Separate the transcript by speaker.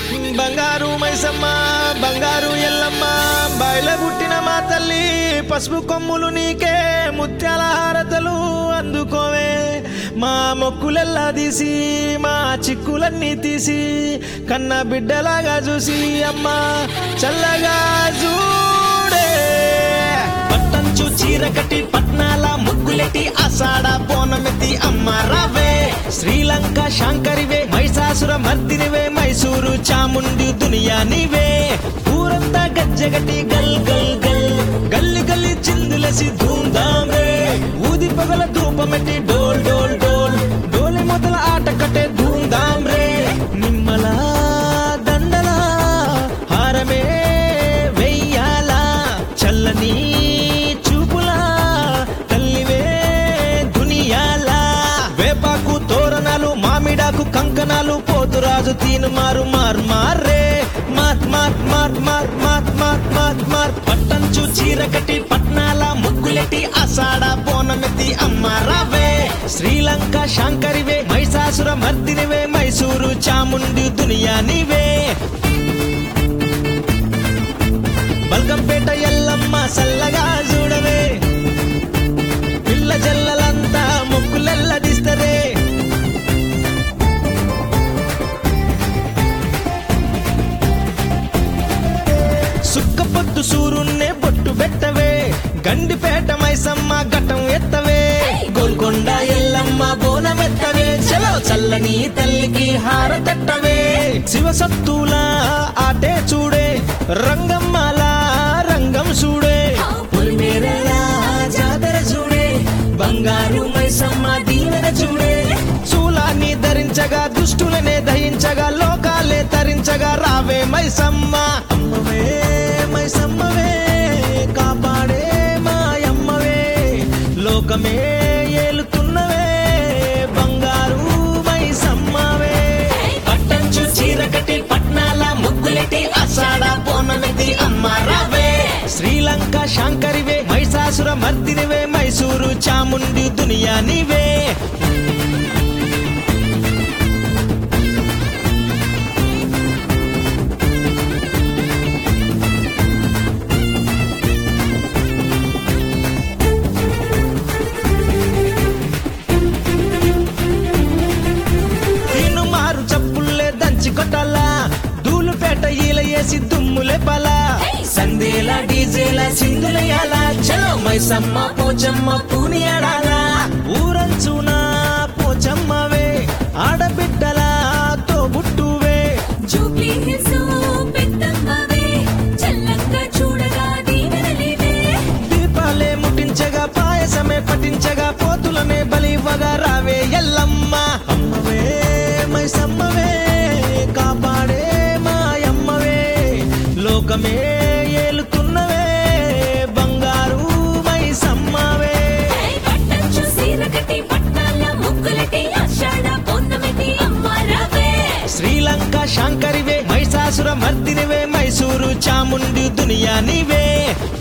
Speaker 1: బంగారు మైసమ్మ బంగారు ఎల్లమ్మ బయల పుట్టిన మా తల్లి పసుపు కొమ్ములు నీకే ముత్యాల హారతలు అందుకోవే మా మొక్కులెల్లా తీసి మా చిక్కులన్నీ తీసి కన్న బిడ్డలాగా చూసి అమ్మ చల్లగా చూడే పట్టంచు చీర కట్టి పట్నాల ముగ్గులెట్టి అసాడ బోనమెత్తి అమ్మ రావే శ్రీలంక శాంకరివే మైసాసుర మర్దినివే మైసూరు చాముండి దునియా నీవే ఊరంతా గజ్జగట్టి గల్ గల్ గల్ గల్లి గల్లి చిందులసి ధూమ్ధామ్ రే ఊది పగల ధూపమెట్టి డోల్ డోల్ డోల్ డోలి మొదల ఆట కట్టే ధూమ్ధామ్ రే నిమ్మల దండల హారమే వెయ్యాలా చల్లని చూపులా తల్లివే దునియాలా వేపాకు తోరణాలు మామిడాకు కంకణాలు పోతురాజు తీను మారు మార్ మారే మాత్ మాత్ మాత్ మాత్ మాత్ మాత్ మాత్ మాత్ పట్టంచు చీర కట్టి పట్నాల ముగ్గులెట్టి అసాడ బోనమెత్తి అమ్మ రావే శ్రీలంక శాంకరివే మైసాసుర మర్దినివే మైసూరు చాముండి దునియా నీవే బల్కంపేట ఎల్లమ్మ సల్లగా చూడవే పిల్ల జల్లలంతా ముక్కులెల్లదిస్తరే సుక్క పొద్దు సూరున్నే బొట్టు పెట్టవే గండిపేట మైసమ్మ ఘటం ఎత్తవే గోల్కొండ ఎల్లమ్మ బోనమెత్తవే చలో చల్లని తల్లికి హారతట్టవే శివసత్తుల ఆటే చూడే రంగమ్మల రంగం చూడే పులిమేరలా జాతర చూడే బంగారు మైసమ్మ దీవెన చూడే శూలాన్ని ధరించగా దుష్టులనే దహించగా లోకాలే తరించగా రావే మైసమ్మ అమ్మవే మైసమ్మవే కాపాడే మాయమ్మవే లోకమే ఏలుతున్నవే బంగారు మైసమ్మవే పట్టంచు చీర కట్టి పట్నాల ముగ్గులెట్టి అసాడ బోనమెత్తి అమ్మ రావే శ్రీలంక శాంకరివే మైసాసుర మర్దినివే మైసూరు చాముండి దునియా నీవే తీను మారు చప్పుల్లే దంచి కొట్టాలా ధూళుపేట ఈల వేసి దుమ్ములే పలా సందేల డీజేల సింగులయాల చలో మైసమ్మ పోచమ్మ పూనియాడాలా ఊరంచునా పోచమ్మవే ఆడబిడ్డల తోబుట్టువే
Speaker 2: జూబ్లీ హిల్స్ పెద్దమ్మవే చల్లంగా చూడగా దీవెనలేవే
Speaker 1: దీపాలే ముట్టించగా పాయసమే పట్టించగా పోతులనే బలివ్వగా రావే ఎల్లమ్మ అమ్మవే మైసమ్మవే కాపాడే మాయమ్మవే లోకమే ఏలుతున్నవే బంగారు మైసమ్మవే
Speaker 2: పట్టంచు సీర కట్టి పట్నాల ముగ్గులెట్టి ఆషాఢ పౌర్ణమికి అమ్మ రావే
Speaker 1: శ్రీలంక శాంకరివే మైసాసుర మర్దినివే మైసూరు చాముండి దునియా నీవే